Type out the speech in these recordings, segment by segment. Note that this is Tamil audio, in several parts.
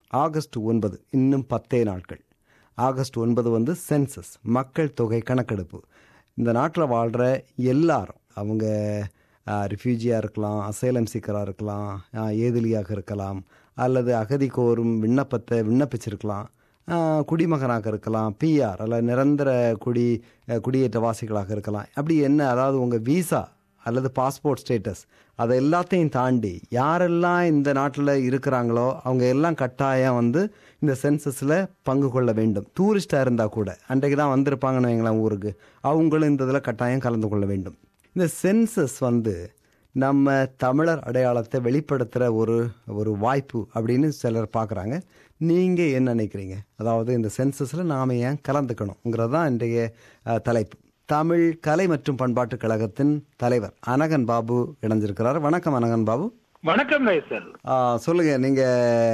ஆகஸ்ட் ஒன்பது இன்னும் பத்தே நாட்கள் ஆகஸ்ட் ஒன்பது வந்து சென்சஸ் மக்கள் தொகை கணக்கெடுப்பு இந்த நாட்டில் வாழ்கிற எல்லாரும் அவங்க ரிஃப்யூஜியாக இருக்கலாம் அசைலம் சீக்கராக இருக்கலாம் ஆஹ், ஏதிலியாக இருக்கலாம் அல்லது அகதி கோரும் விண்ணப்பத்தை விண்ணப்பிச்சிருக்கலாம் ஆஹ், குடிமகனாக இருக்கலாம் பிஆர் அல்ல நிரந்தர குடி அஹ், குடியேற்றவாசிகளாக இருக்கலாம் அப்படி என்ன அதாவது உங்கள் வீசா அல்லது பாஸ்போர்ட் ஸ்டேட்டஸ் அதை எல்லாத்தையும் தாண்டி யாரெல்லாம் இந்த நாட்டில் இருக்கிறாங்களோ அவங்க எல்லாம் கட்டாயம் வந்து இந்த சென்சஸில் பங்கு கொள்ள வேண்டும் டூரிஸ்டாக இருந்தால் கூட அன்றைக்கு தான் வந்திருப்பாங்கன்னு வைங்களேன் ஊருக்கு அவங்களும் இந்த இதில் கட்டாயம் கலந்து கொள்ள வேண்டும் இந்த சென்சஸ் வந்து நம்ம தமிழர் அடையாளத்தை வெளிப்படுத்துகிற ஒரு ஒரு வாய்ப்பு அப்படின்னு சிலர் பார்க்குறாங்க நீங்கள் என்ன நினைக்கிறீங்க அதாவது இந்த சென்சஸில் நாம் ஏன் கலந்துக்கணுங்கிறது தான் இன்றைய அஹ், தலைப்பு தமிழ் கலை மற்றும் பண்பாட்டுக் கழகத்தின் தலைவர் அனகன் பாபு இணைஞ்சிருக்கிறார் வணக்கம் அனகன் பாபு வணக்கம் ரைசல் ஆ, சொல்லுங்க நீங்க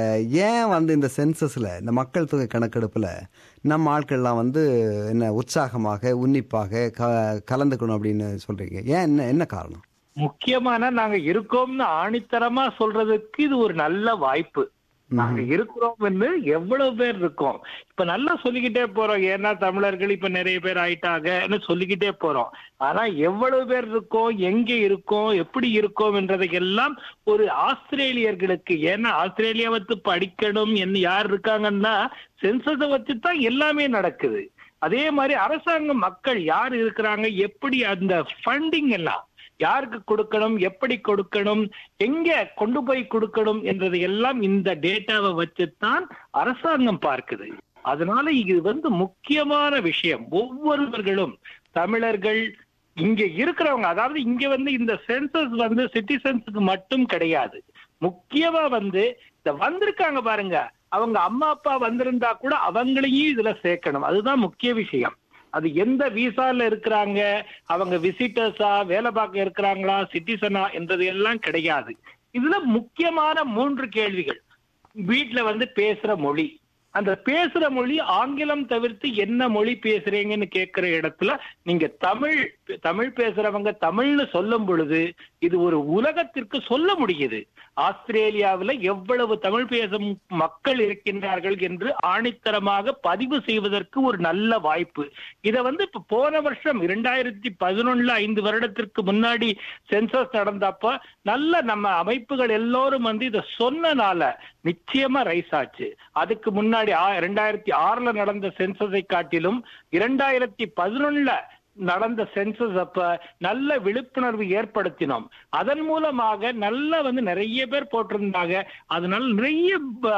ஏன் வந்து இந்த சென்சஸ்ல இந்த மக்கள் தொகை கணக்கெடுப்புல நம்ம ஆட்கள்லாம் வந்து என்ன உற்சாகமாக உன்னிப்பாக க கலந்துக்கணும் அப்படின்னு சொல்றீங்க ஏன் என்ன என்ன காரணம் முக்கியமான நாங்க இருக்கோம்னு ஆணித்தரமா சொல்றதுக்கு இது ஒரு நல்ல வாய்ப்பு நாங்க இருக்கிறோம்னு எவ்வளவு பேர் இருக்கோம் இப்ப நல்லா சொல்லிக்கிட்டே போறோம் ஏன்னா தமிழர்கள் இப்ப நிறைய பேர் ஆயிட்டாங்கன்னு சொல்லிக்கிட்டே போறோம் ஆனா எவ்வளவு பேர் இருக்கோம் எங்க இருக்கோம் எப்படி இருக்கோம் என்றதையெல்லாம் ஒரு ஆஸ்திரேலியர்களுக்கு ஏன்னா ஆஸ்திரேலியா வச்சு படிக்கணும் என்ன யார் இருக்காங்கன்னா சென்சஸை வச்சு தான் எல்லாமே நடக்குது அதே மாதிரி அரசாங்கம் மக்கள் யார் இருக்கிறாங்க எப்படி அந்த ஃபண்டிங் எல்லாம் யாருக்கு கொடுக்கணும் எப்படி கொடுக்கணும் எங்க கொண்டு போய் கொடுக்கணும் என்றது எல்லாம் இந்த டேட்டாவை வச்சுத்தான் அரசாங்கம் பார்க்குது அதனால இது வந்து முக்கியமான விஷயம் ஒவ்வொருவர்களும் தமிழர்கள் இங்க இருக்கிறவங்க அதாவது இங்க வந்து இந்த சென்சஸ் வந்து சிட்டிசன்ஸுக்கு மட்டும் கிடையாது முக்கியமா வந்து இந்த வந்திருக்காங்க பாருங்க அவங்க அம்மா அப்பா வந்திருந்தா கூட அவங்களையும் இதுல சேர்க்கணும் அதுதான் முக்கிய விஷயம் அது எந்த விசால இருக்கிறாங்க அவங்க விசிட்டர்ஸா வேலை பார்க்க இருக்கிறாங்களா சிட்டிசனா என்றது எல்லாம் கிடையாது இதுல முக்கியமான மூன்று கேள்விகள் வீட்ல வந்து பேசுற மொழி அந்த பேசுற மொழி ஆங்கிலம் தவிர்த்து என்ன மொழி பேசுறீங்கன்னு கேட்கிற இடத்துல நீங்க தமிழ் தமிழ் பேசுறவங்க தமிழ்னு சொல்லும் பொழுது இது ஒரு உலகத்திற்கு சொல்ல முடியுது ஆஸ்திரேலியாவுல எவ்வளவு தமிழ் பேசும் மக்கள் இருக்கின்றார்கள் என்று ஆணித்தரமாக பதிவு செய்வதற்கு ஒரு நல்ல வாய்ப்பு இத வந்து இப்ப போன வருஷம் இரண்டாயிரத்தி பதினொன்னுல ஐந்து வருடத்திற்கு முன்னாடி சென்சஸ் நடந்தப்ப நல்ல நம்ம அமைப்புகள் எல்லோரும் வந்து இத சொன்னனால நிச்சயமா ரைஸ் ஆச்சு அதுக்கு முன்னாடி இரண்டாயிரத்தி ஆறுல நடந்த சென்சஸை காட்டிலும் இரண்டாயிரத்தி பதினொன்னுல நடந்த சென்சஸ் அப்ப நல்ல விழிப்புணர்வு ஏற்படுத்தினோம் அதன் மூலமாக நல்ல வந்து நிறைய பேர் போட்டிருந்தாங்க அதனால நிறைய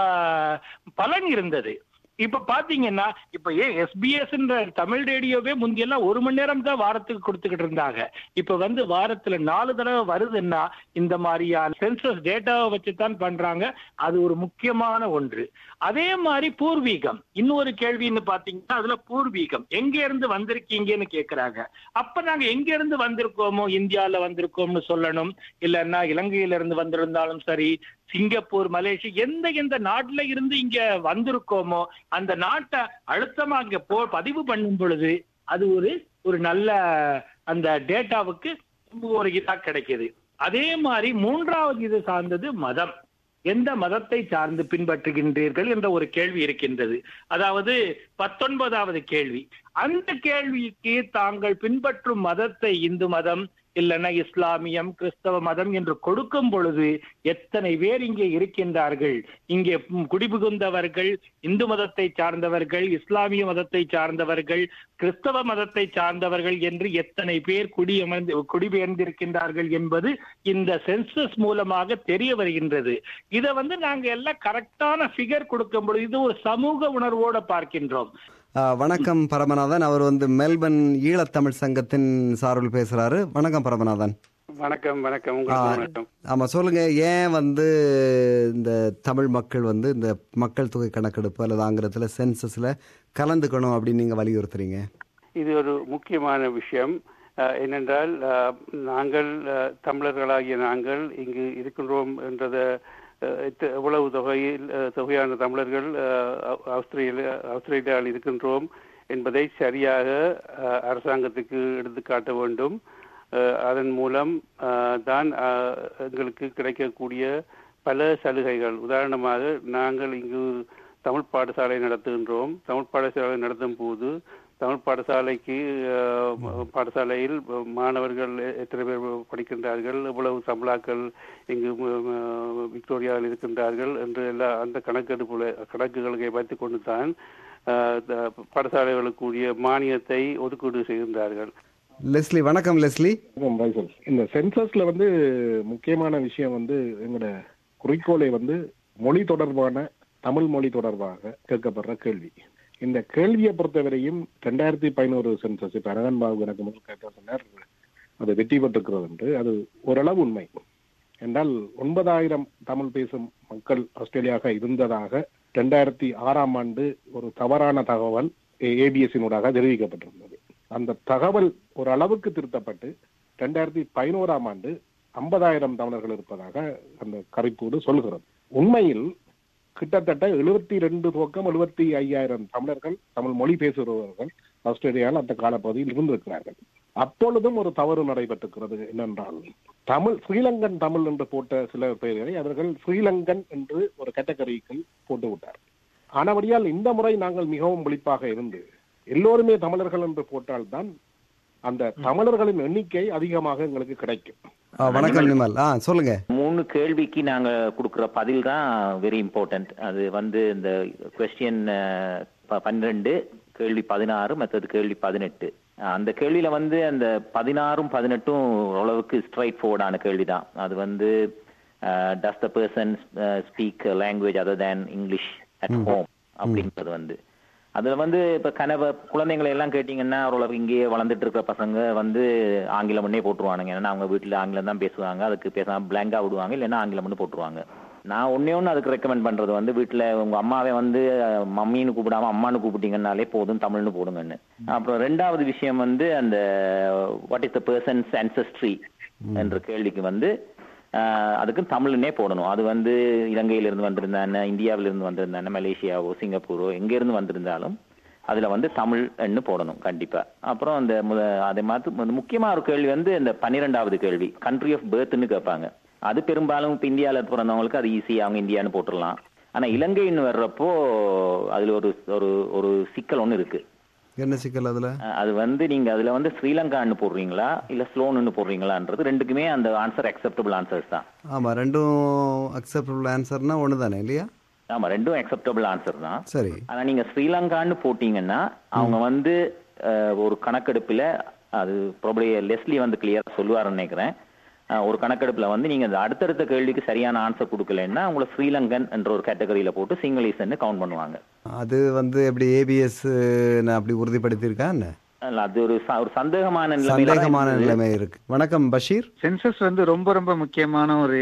ப- பலன் இருந்தது இப்ப பாத்தீங்கன்னா இப்ப ஏன் எஸ்பிஎஸ் தமிழ் ரேடியோவே முந்தியெல்லாம் ஒரு மணி நேரம் தான் வாரத்துக்கு கொடுத்துக்கிட்டு இருந்தாங்க இப்ப வந்து வாரத்துல நாலு தடவை வருதுன்னா இந்த மாதிரியான சென்சஸ் டேட்டாவை வச்சுதான் பண்றாங்க அது ஒரு முக்கியமான ஒன்று அதே மாதிரி பூர்வீகம் இன்னொரு கேள்வின்னு பாத்தீங்கன்னா அதுல பூர்வீகம் எங்க இருந்து வந்திருக்கீங்கன்னு கேக்குறாங்க அப்ப நாங்க எங்க இருந்து வந்திருக்கோமோ இந்தியால வந்திருக்கோம்னு சொல்லணும் இல்லைன்னா இலங்கையில இருந்து வந்திருந்தாலும் சரி சிங்கப்பூர் மலேசியா எந்த எந்த நாட்டுல இருந்து இங்க வந்திருக்கோமோ அந்த நாட்டை அழுத்தமா இங்க போ பதிவு பண்ணும் பொழுது அது ஒரு ஒரு நல்ல அந்த டேட்டாவுக்கு ஒரு இதா கிடைக்குது அதே மாதிரி மூன்றாவது இது சார்ந்தது மதம் எந்த மதத்தை சார்ந்து பின்பற்றுகின்றீர்கள் என்ற ஒரு கேள்வி இருக்கின்றது அதாவது பத்தொன்பதாவது கேள்வி அந்த கேள்விக்கு தாங்கள் பின்பற்றும் மதத்தை இந்து மதம் இல்லைன்னா இஸ்லாமியம் கிறிஸ்தவ மதம் என்று கொடுக்கும் பொழுது எத்தனை பேர் இங்கே இருக்கின்றார்கள் இங்கே ம், குடிபுகுந்தவர்கள் இந்து மதத்தை சார்ந்தவர்கள் இஸ்லாமிய மதத்தை சார்ந்தவர்கள் கிறிஸ்தவ மதத்தை சார்ந்தவர்கள் என்று எத்தனை பேர் குடியமர்ந்து குடிபெயர்ந்திருக்கின்றார்கள் என்பது இந்த சென்சஸ் மூலமாக தெரிய வருகின்றது இதை வந்து நாங்க எல்லாம் கரெக்டான ஃபிகர் கொடுக்கும் பொழுது இது ஒரு சமூக உணர்வோட பார்க்கின்றோம் ஆ, வணக்கம் பரமநாதன் அவர் வந்து மெல்பர்ன் ஈழத்தமிழ் சங்கத்தின் சார்பில் பேசுறாரு வணக்கம் பரமநாதன் வணக்கம் வணக்கம் ஆ, உங்களுக்கு வணக்கம் ஆமா சொல்லுங்க ஏன் வந்து இந்த தமிழ் மக்கள் வந்து இந்த மக்கள் தொகை கணக்கெடுப்பு அல்லது ஆங்கிலத்தில் சென்சஸ்ல கலந்துக்கணும் அப்படின்னு நீங்க வலியுறுத்துறீங்க இது ஒரு முக்கியமான விஷயம் அஹ், ஏனென்றால் அஹ், நாங்கள் அஹ், தமிழர்களாகிய நாங்கள் இங்கு இருக்கின்றோம் என்றத அஹ், எத்த- எவ்வளவு தொகையில் அஹ், தொகையான தமிழர்கள் அஹ், ஆ- ஆஸ்திரேலியா ஆஸ்திரேலியாவில் இருக்கின்றோம் என்பதை சரியாக அஹ், அரசாங்கத்துக்கு எடுத்துக்காட்ட வேண்டும் அஹ், அதன் மூலம் அஹ், தான் அஹ், எங்களுக்கு கிடைக்கக்கூடிய பல சலுகைகள் உதாரணமாக நாங்கள் இங்கு தமிழ் பாடசாலை நடத்துகின்றோம் தமிழ் பாடசாலை நடத்தும் போது தமிழ் பாடசாலைக்கு அஹ், பாடசாலையில் மாணவர்கள் எத்தனை பேர் படிக்கின்றார்கள் எவ்வளவு சம்பளாக்கள் இங்கு அஹ், விக்டோரியாவில் இருக்கின்றார்கள் என்று எல்லா அந்த கணக்கெடுப்புல கணக்குகளை வைத்துக் கொண்டு தான் அஹ், த- பாடசாலைகளுக்குரிய மானியத்தை ஒதுக்கீடு செய்கின்றார்கள் லெஸ்லி வணக்கம் லெஸ்லி வணக்கம் ரைசல் இந்த சென்சஸ்ல வந்து முக்கியமான விஷயம் வந்து எங்களோட குறிக்கோளை வந்து மொழி தொடர்பான தமிழ் மொழி தொடர்பாக கேட்கப்படுற கேள்வி இந்த கேள்வியை பொறுத்தவரையும் ரெண்டாயிரத்தி பதினோரு சென்சஸ் இப்ப அரகன் பாபு எனக்கு முதல் கேட்ட சொன்னார் அது வெற்றி பெற்றிருக்கிறது என்று அது ஓரளவு உண்மை என்றால் ஒன்பதாயிரம் தமிழ் பேசும் மக்கள் ஆஸ்திரேலியாக இருந்ததாக ரெண்டாயிரத்தி ஆறாம் ஆண்டு ஒரு தவறான தகவல் ஏபிஎஸ்ஸினூடாக தெரிவிக்கப்பட்டிருந்தது அந்த தகவல் ஒரு அளவுக்கு திருத்தப்பட்டு ரெண்டாயிரத்தி பதினோராம் ஆண்டு ஐம்பதாயிரம் தமிழர்கள் இருப்பதாக அந்த கறிப்பூடு சொல்கிறது உண்மையில் கிட்டத்தட்ட எழுபத்தி ரெண்டு துவக்கம் எழுபத்தி ஐயாயிரம் தமிழர்கள் தமிழ் மொழி பேசுபவர்கள் ஆஸ்திரேலியாவில் அந்த காலப்பகுதியில் இருந்திருக்கிறார்கள் அப்பொழுதும் ஒரு தவறு நடைபெற்றிருக்கிறது என்னென்றால் தமிழ் ஸ்ரீலங்கன் தமிழ் என்று போட்ட சில பெயர்களை அவர்கள் ஸ்ரீலங்கன் என்று ஒரு கேட்டகரிக்குள் போட்டு விட்டார் ஆனபடியால் இந்த முறை நாங்கள் மிகவும் விழிப்பாக இருந்து எல்லோருமே தமிழர்கள் என்று போட்டால்தான் அந்த தமிழர்களின் எண்ணிக்கை அதிகமாக எங்களுக்கு கிடைக்கும் ஆ, வணக்கம் நிமல் ஆ சொல்லுங்க மூணு கேள்விக்கு நாங்க கொடுக்குற பதில் தான் வெரி இம்பார்ட்டன்ட் அது வந்து இந்த கொஸ்டின் பன்னிரெண்டு கேள்வி பதினாறு மற்றது கேள்வி பதினெட்டு அஹ், அந்த கேள்வியில வந்து அந்த பதினாறும் பதினெட்டும் ஓரளவுக்கு ஸ்ட்ரைட் ஃபோர்டான கேள்வி தான் அது வந்து does the person speak language other than English at home அப்படின்றது வந்து அதுல வந்து இப்ப கனவ குழந்தைங்களை எல்லாம் கேட்டீங்கன்னா ஓரளவு இங்கேயே வளர்ந்துட்டு இருக்கிற பசங்க வந்து ஆங்கிலம் பண்ணே போட்டுருவானுங்க ஏன்னா அவங்க வீட்டுல ஆங்கிலம் தான் பேசுவாங்க அதுக்கு பேசாம பிளாங்கா விடுவாங்க இல்லைன்னா ஆங்கிலம் பண்ணி போட்டுருவாங்க நான் ஒன்னே ஒன்று அதுக்கு ரெக்கமெண்ட் பண்றது வந்து வீட்டுல உங்க அம்மாவை வந்து அஹ், மம்மின்னு கூப்பிடாம அம்மான்னு கூப்பிட்டீங்கன்னாலே போதும் தமிழ்னு போடுங்கன்னு அப்புறம் ரெண்டாவது விஷயம் வந்து அந்த what is the person's ancestry என்ற கேள்விக்கு வந்து ஆஹ் அதுக்கு தமிழ்னே போடணும் அது வந்து இலங்கையில இருந்து வந்திருந்தானே இந்தியாவில இருந்து வந்திருந்தானே மலேசியாவோ சிங்கப்பூரோ எங்க இருந்து வந்திருந்தாலும் அதுல வந்து தமிழ்ன்னு போடணும் கண்டிப்பா அப்புறம் அந்த முத அதே மாதிரி மு- முக்கியமா ஒரு கேள்வி வந்து இந்த பன்னிரெண்டாவது கேள்வி கண்ட்ரி ஆஃப் பேர்த்னு கேட்பாங்க அது பெரும்பாலும் இப்ப இந்தியால பிறந்தவங்களுக்கு அது ஈஸி அவங்க இந்தியான்னு போட்டுடலாம் ஆனா இலங்கைன்னு வர்றப்போ அதுல ஒரு ஒரு ஒரு சிக்கல் ஒண்ணு இருக்கு என்ன சிக்கல் அதுல அஹ் அது வந்து நீங்க அதுல வந்து ஸ்ரீலங்கான்னு போடுறீங்களா இல்ல ஸ்லோன்னு போடுறீங்களான்றது ரெண்டுக்குமே அந்த ஆன்சர் அக்செப்டபிள் ஆன்சர்ஸ் தான் ஆமா ரெண்டும் அக்செப்டபிள் ஆன்சர்னா ஒன்று தானே இல்லையா ஆமா ரெண்டும் அக்செப்டபிள் ஆன்சர் தான் சரி ஆனா நீங்க ஸ்ரீலங்கான்னு போட்டீங்கன்னா அவங்க வந்து அஹ், ஒரு கணக்கெடுப்புல அது ப்ராபலி லெஸ்லி வந்து கிளியரா சொல்லுவாருன்னு நினைக்கிறேன் அஹ், ஒரு கணக்கெடுப்புல வந்து நீங்க இந்த அடுத்தடுத்த கேள்விக்கு சரியான ஆன்சர் கொடுக்கலன்னா உங்களை ஸ்ரீலங்கன் என்ற ஒரு கேட்டகரியில போட்டு சிங்களீஸ்ன்னு கவுண்ட் பண்ணுவாங்க அது வந்து எப்படி ஏபிஎஸ் அப்படி உறுதிப்படுத்தியிருக்கா என்ன அல்ல, அது ஒரு ச- ஒரு சந்தேகமான நிலைமையில தான் சந்தேகமான இருந்தது. நிலைமை இருக்கு வணக்கம் பஷீர் சென்சஸ் வந்து ரொம்ப ரொம்ப முக்கியமான ஒரு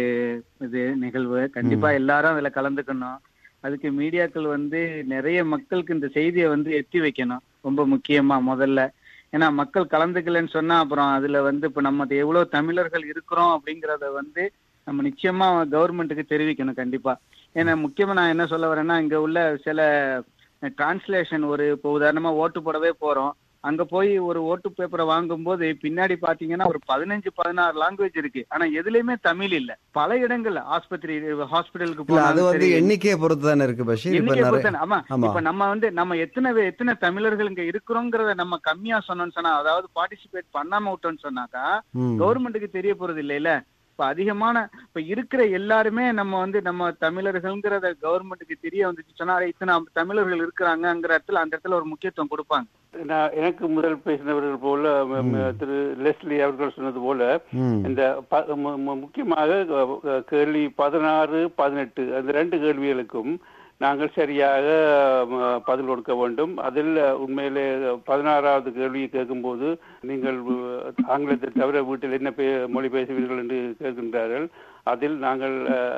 இது நிகழ்வு கண்டிப்பா எல்லாரும் அதுல கலந்துக்கணும் அதுக்கு மீடியாக்கள் வந்து நிறைய மக்களுக்கு இந்த செய்தியை வந்து எத்தி வைக்கணும் ரொம்ப முக்கியமா முதல்ல ஏன்னா மக்கள் கலந்துக்கலன்னு சொன்னா அப்புறம் அதுல வந்து இப்ப நம்ம எவ்வளவு தமிழர்கள் இருக்கிறோம் அப்படிங்கறத வந்து நம்ம நிச்சயமா கவர்மெண்ட்டுக்கு தெரிவிக்கணும் கண்டிப்பா ஏன்னா முக்கியமா நான் என்ன சொல்ல வரேன்னா இங்க உள்ள சில டிரான்ஸ்லேஷன் ஒரு இப்போ உதாரணமா ஓட்டு போடவே போறோம் அங்க போய் ஒரு ஓட்டு பேப்பரை வாங்கும்போது பின்னாடி பாத்தீங்கன்னா ஒரு பதினஞ்சு பதினாறு லாங்குவேஜ் இருக்கு ஆனா எதுலயுமே தமிழ் இல்ல பல இடங்கள்ல ஆஸ்பத்திரி ஹாஸ்பிட்டலுக்கு இல்ல அது போனாலும் வந்து சரி, எண்ணிக்கையை பொறுத்து தானே இருக்கு பஷீர் இப்ப எண்ணிக்கை நிறைய பொறுத்து ஆமா ஆமா. இப்ப நம்ம வந்து நம்ம எத்தனை பேர் எத்தனை தமிழர்கள் இங்க இருக்கிறோங்கிறத நம்ம கம்மியா சொன்னோம்னு சொன்னா அதாவது பார்ட்டிசிபேட் பண்ணாம விட்டோம்னு சொன்னாக்கா ம். கவர்மெண்ட்டுக்கு தெரிய போறது இல்லைல்ல இப்ப அதிகமான இப்ப இருக்கிற எல்லாருமே நம்ம வந்து நம்ம தமிழர்கள்ங்கிறத கவர்மெண்ட்டுக்கு தெரிய வந்துச்சு சொன்னா அட, இத்தனை தமிழர்கள் இருக்கிறாங்கங்கிற இடத்துல அந்த இடத்துல ஒரு முக்கியத்துவம் கொடுப்பாங்க நான் எனக்கு முதல் பேசினவர்கள் போல ம- ம- திரு லெஸ்லி அவர்கள் சொன்னது போல ம். இந்த ப- மு- மு- முக்கியமாக அஹ், கேள்வி பதினாறு பதினெட்டு அந்த ரெண்டு கேள்விகளுக்கும் நாங்கள் சரியாக ம, பதில் கொடுக்க வேண்டும் அதில் உண்மையிலே பதினாறாவது கேள்வியை கேட்கும்போது நீங்கள் அஹ், ஆங்கிலத்தை தவிர வீட்டில் என்ன பே மொழி பேசுவீர்கள் என்று கேட்கின்றார்கள் அதில் நாங்கள்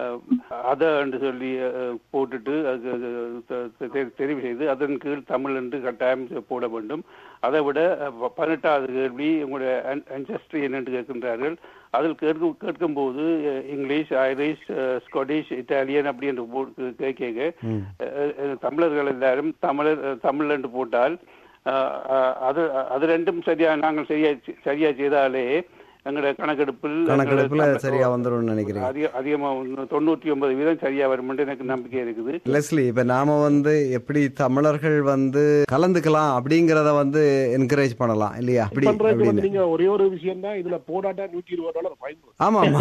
அத என்று சொல்லி அஹ், போட்டுட்டு அது அது தெ- தெ- தெரிவு செய்து அதன் கீழ் தமிழ் என்று கட்டாயம் போட வேண்டும் அதை விட அஹ், ப- பதினெட்டாவது கேள்வி உங்களுடைய அன்செஸ்ட்ரி என்னென்று கேட்கின்றார்கள் அதில் கேட்கும் கேட்கும்போது ah, English Irish ah, Scottish Italian அப்படி என்று போட்டு கேட்க ம். அஹ், அஹ், தமிழர்கள் எல்லாரும் தமிழர் அஹ், தமிழ் என்று போட்டால் அஹ், அஹ், அது அது ரெண்டும் சரியா நாங்கள் சரியா சரியா செய்தாலே எங்களோட கணக்கெடுப்பில் கணக்கெடுப்புல எங்களோட சரியா வந்துரும்னு நினைக்கிறீங்க அதிக அதிகமா வந்து தொண்ணூற்றி ஒன்பது வீதம் சரியா வரும் எனக்கு நம்பிக்கை இருக்குது லெஸ்லி இப்ப நாம வந்து எப்படி தமிழர்கள் வந்து கலந்துக்கலாம் அப்படிங்கறத வந்து என்கரேஜ் பண்ணலாம் இல்லையா அப்படி பண்றதுக்கு வந்து அப்படின்னு நீங்க ஒரே ஒரு விஷயம் தான் இதுல போடாட்டா நூற்றி இருபது டாலர் ஃபைன் ஆமா ஆமா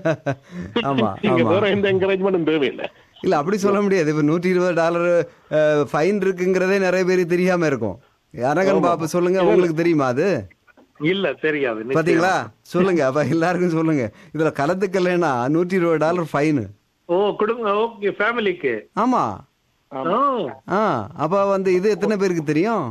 ஆமா நீங்க ஆமா வேற எந்த என்கரேஜ்மெண்ட்டும் தேவையில்லை இல்ல அப்படி சொல்ல முடியாது இப்ப நூற்றி இருபது டாலர் ஃபைன் இருக்குங்கிறதே நிறைய பேருக்கு தெரியாம இருக்கும் அரகன் பாப்பு சொல்லுங்க உங்களுக்கு தெரியுமா அது இல்ல தெரியாது நிச்சயம். பாத்தீங்களா சொல்லுங்க அப்ப எல்லாருக்கும் சொல்லுங்க இதுல கலந்துக்கலைன்னா நூற்றி இருபது டாலர் ஃபைனு ஓ குடும்ப ஓகே ஃபேமிலிக்கு ஆமா ஓ ஆ அப்ப வந்து இது எத்தனை பேருக்கு தெரியும்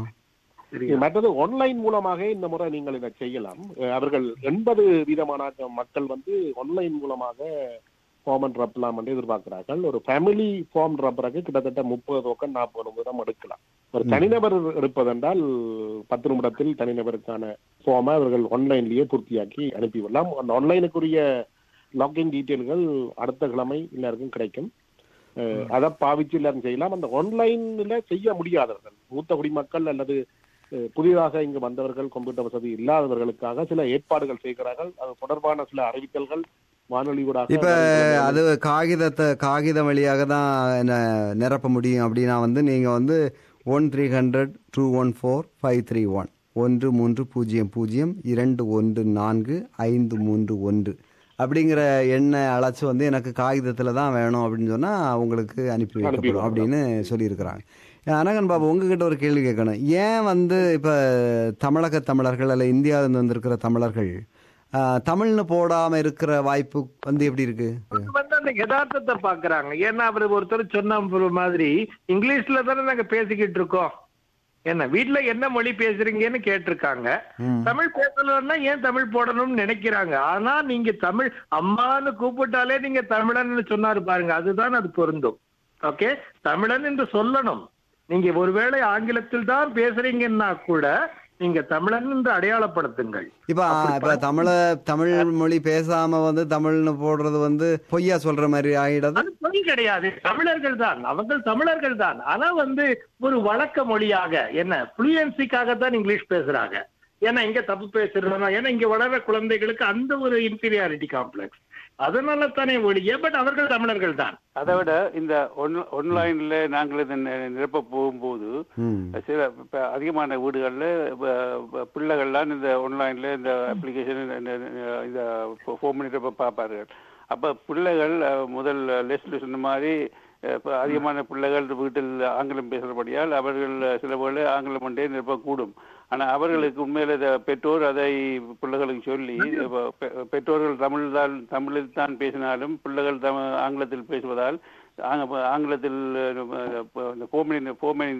மற்றது ஆன்லைன் மூலமாக இந்த முறை நீங்கள் இதை செய்யலாம் அஹ் அவர்கள் எண்பது வீதமான மக்கள் வந்து ஆன்லைன் மூலமாக ஃபார்ம் அண்ட் ரப்லாம் வந்து எதிர்பார்க்கிறார்கள் ஒரு ஃபேமிலி ஃபார்ம் ரப்பருக்கு கிட்டத்தட்ட முப்பது தொக்கம் நாற்பது நிமிடம் எடுக்கலாம் ஒரு தனிநபர் எடுப்பதென்றால் பத்து நிமிடத்தில் தனிநபருக்கான ஃபார்மை அவர்கள் ஆன்லைன்லயே பூர்த்தியாக்கி அனுப்பிவிடலாம் அந்த ஆன்லைனுக்குரிய லாகின் டீட்டெயில்கள் அடுத்த கிழமை எல்லாருக்கும் கிடைக்கும் அஹ் அதை பாவிச்சு எல்லாரும் செய்யலாம் அந்த ஆன்லைன்ல செய்ய முடியாதவர்கள் மூத்த குடிமக்கள் அல்லது அஹ், புதிதாக இங்கு வந்தவர்கள் கம்ப்யூட்டர் வசதி இல்லாதவர்களுக்காக சில ஏற்பாடுகள் செய்கிறார்கள் அது தொடர்பான சில அறிவித்தல்கள் வானொலி ஊடாக இப்ப அது காகிதத்தை காகிதம் வழியாக தான் ந- நிரப்ப முடியும் அப்படின்னா வந்து நீங்க வந்து one three hundred two one four five three one ஒன்று மூன்று பூஜ்ஜியம் பூஜ்ஜியம் இரண்டு ஒன்று நான்கு ஐந்து மூன்று ஒன்று அப்படிங்கிற எண்ணை அழைச்சு வந்து எனக்கு காகிதத்தில் தான் வேணும் அப்படின்னு சொன்னால் உங்களுக்கு அனுப்பி வைக்கப்படும் அப்படின்னு சொல்லியிருக்கிறாங்க அனகன் பாபு உங்ககிட்ட ஒரு கேள்வி கேட்கணும் ஏன் வந்து இப்போ தமிழக தமிழர்கள் அல்ல இந்தியாவிலிருந்து வந்திருக்கிற தமிழர்கள் ஆஹ், தமிழ்னு போடாம இருக்கிற வாய்ப்பு வந்து எப்படி இருக்கு அவங்க வந்து அந்த யதார்த்தத்தை பாக்குறாங்க ஏன்னா அவர் ஒருத்தர் சொன்ன ஒரு மாதிரி இங்கிலீஷ்ல தானே நாங்க பேசிக்கிட்டு இருக்கோம் என்ன வீட்ல என்ன மொழி பேசுறீங்கன்னு கேட்டிருக்காங்க ம். தமிழ் பேசலன்னா ஏன் தமிழ் போடணும்னு நினைக்கிறாங்க ஆனா நீங்க தமிழ் அம்மான்னு கூப்பிட்டாலே நீங்க தமிழன்னு சொன்னாரு பாருங்க அதுதான் அது பொருந்தும் ஓகே தமிழன் என்று சொல்லணும் நீங்க ஒருவேளை ஆங்கிலத்தில் தான் பேசுறீங்கன்னா கூட நீங்க தமிழன் என்று அடையாளப்படுத்துங்கள் இப்ப இப்ப தமிழ தமிழ் மொழி பேசாம வந்து தமிழ்னு போடுறது வந்து பொய்யா சொல்ற மாதிரி ஆயிடாது அது பொய் கிடையாது தமிழர்கள் தான் அவங்க தமிழர்கள் தான் ஆனா வந்து ஒரு வழக்க மொழியாக என்ன புளுயன்சிக்காக தான் இங்கிலீஷ் பேசுறாங்க ஏன்னா இங்க தப்பு பேசுறோம் ஏன்னா இங்க வளர்ற குழந்தைகளுக்கு அந்த ஒரு இன்ஃபீரியாரிட்டி காம்ப்ளெக்ஸ் அதனால தானே ஒழிய பட் அவர்கள் தமிழர்கள் தான் அதை விட இந்த ஆன்லைன்ல நாங்கள் இதை நி- நிரப்ப போகும்போது ம். சில இப்ப அதிகமான வீடுகள்ல இப்ப- இப்ப பிள்ளைகள்லாம் இந்த ஆன்லைன்ல இந்த அப்ளிகேஷன் இந்த ஃபோன் நிரப்ப பார்ப்பார்கள் அப்ப பிள்ளைகள் அஹ், முதல் லெஸ்ட்ல சொன்ன மாதிரி அஹ், இப்ப அதிகமான பிள்ளைகள் வீட்டில் ஆங்கிலம் பேசுறபடியால் அவர்கள் சில வேளை ஆங்கிலம் ஒன்றே நிரப்பக்கூடும் ஆனா அவர்களுக்கு உண்மையில இத பெற்றோர் அதை பிள்ளைகளுக்கு சொல்லி இப்ப பெ- பெற்றோர்கள் தமிழ் தான் தமிழில் தான் பேசினாலும் பிள்ளைகள் தமிழ் ஆங்கிலத்தில் பேசுவதால் ஆங்க- ஆங்கிலத்தில் அஹ், இப்ப இந்த கோமணி கோமணி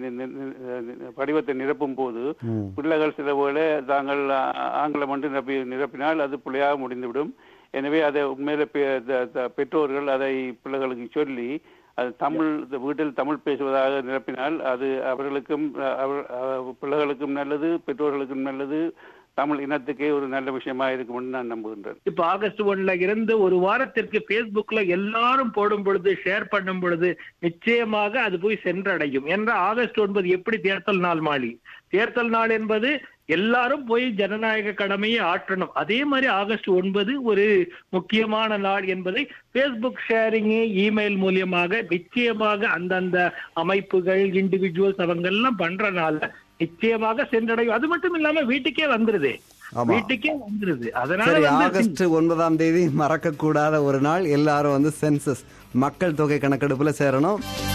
படிவத்தை நிரப்பும் போது ம். பிள்ளைகள் சில வேளை தாங்கள் ஆ- ஆங்கிலம் மட்டும் நிரப்பி நிரப்பினால் அது பிள்ளையாக முடிந்துவிடும் எனவே அதை உண்மையில பெ- த- த- பெற்றோர்கள் அதை பிள்ளைகளுக்கு சொல்லி அது தமிழ் இந்த வீட்டில் தமிழ் பேசுவதாக நிரப்பினால் அது அவர்களுக்கும் அஹ், அவர் அஹ், பிள்ளைகளுக்கும் நல்லது பெற்றோர்களுக்கும் நல்லது தமிழ் இனத்துக்கே ஒரு நல்ல விஷயமா இருக்கும்னு நான் நம்புகின்றேன் இப்ப ஆகஸ்ட் ஒன்ல இருந்து ஒரு வாரத்திற்கு Facebookல எல்லாரும் போடும் பொழுது ஷேர் பண்ணும் பொழுது நிச்சயமாக அது போய் சென்றடையும் என்ற ஆகஸ்ட் ஒன்பது எப்படி தேர்தல் நாள் மாறி தேர்தல் நாள் என்பது எல்லாரும் போய் ஜனநாயக கடமையை ஆற்றணும் அதே மாதிரி ஆகஸ்ட் ஒன்பது ஒரு முக்கியமான நாள் என்பதை Facebook ஷேரிங் இமெயில் மூலியமாக நிச்சயமாக அந்தந்த அமைப்புகள் இண்டிவிஜுவல்ஸ் அவங்க எல்லாம் பண்றனால நிச்சயமாக சென்றடையும் அது மட்டும் இல்லாம வீட்டுக்கே வந்துருது ஆமா. வீட்டுக்கே வந்துருது அதனால சரி வந்து ஆகஸ்ட் ஒன்பதாம் தேதி மறக்க கூடாத ஒரு நாள் எல்லாரும் வந்து சென்சஸ் மக்கள் தொகை கணக்கெடுப்புல சேரணும்